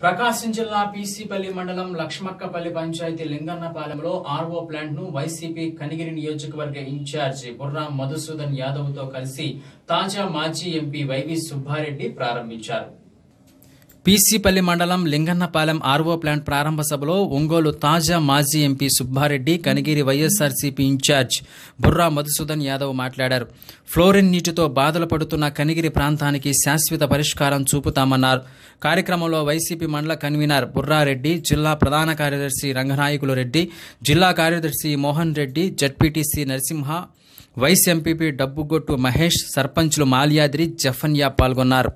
ప్రకాశం జిల్లా పీసీపల్లి మండలం లక్ష్మక్కపల్లి పంచాయతీ లింగన్నపాలెంలో ఆర్ఓ ప్లాంట్ ను వైసీపీ కనిగిరి నియోజకవర్గ ఇన్ఛార్జి బుర్రా మధుసూదన్ యాదవ్ తో కలిసి తాజా మాజీ ఎంపీ వైవి సుబ్బారెడ్డి ప్రారంభించారు పీసీపల్లి మండలం లింగన్నపాలెం ఆర్వో ప్లాంట్ ప్రారంభ సభలో ఒంగోలు తాజా మాజీ MP Subbareddy Kanigiri YSRCP incharge Burra Madhusudan Yadav మాట్లాడారు ఫ్లోరిన్ నీటితో బాధలు పడుతున్న కనిగిరి ప్రాంతానికి శాశ్వత పరిష్కారం చూపుతామన్నారు కార్యక్రమంలో వైసీపీ మండల కన్వీనర్ బుర్రారెడ్డి జిల్లా ప్రధాన కార్యదర్శి రంగనాయకులు రెడ్డి జిల్లా కార్యదర్శి Mohan Reddy ZPTC Narasimha vice MPP Dabbugottu Mahesh సర్పంచ్లు మాల్యాద్రి జఫన్యా పాల్గొన్నారు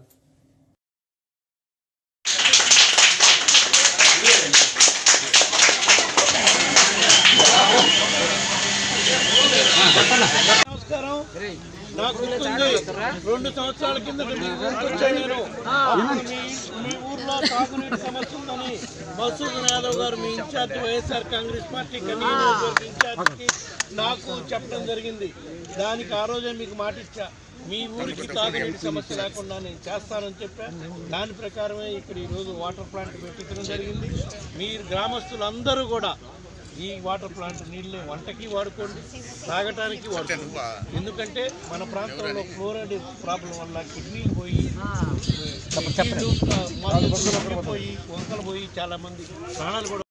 నమస్కారం నాకు గుర్తుంది రెండు సంవత్సరాల కింద మీ ఊరికి వచ్చాను నేను అప్పుడు మీ మీ ఊర్లో తాగునీటి సమస్య ఉందని మసూదన్ యాదవ్ గారు మీ incharge YSR Congress party convenor ఇన్ఛార్జ్కి నాకు చెప్పడం జరిగింది దానికి ఆ రోజే మీకు మాట ఇచ్చా మీ ఊరికి తాగునీటి సమస్య లేకుండా నేను చేస్తానని చెప్పా దాని ప్రకారమే ఇక్కడ ఈరోజు వాటర్ ప్లాంట్ పెట్టించడం జరిగింది మీ గ్రామస్తులందరూ కూడా ఈ వాటర్ ప్లాంట్ నీళ్ళని వంటకి వాడుకోండి తాగటానికి వాడుకోండి ఎందుకంటే మన ప్రాంతంలో ఫ్లోరైడ్ ప్రాబ్లం వల్ల కిడ్నీలు పోయి కిడ్నీలు, ఆ, మత్తు పోయి వంకలు పోయి చాలా మంది ప్రాణాలు కూడా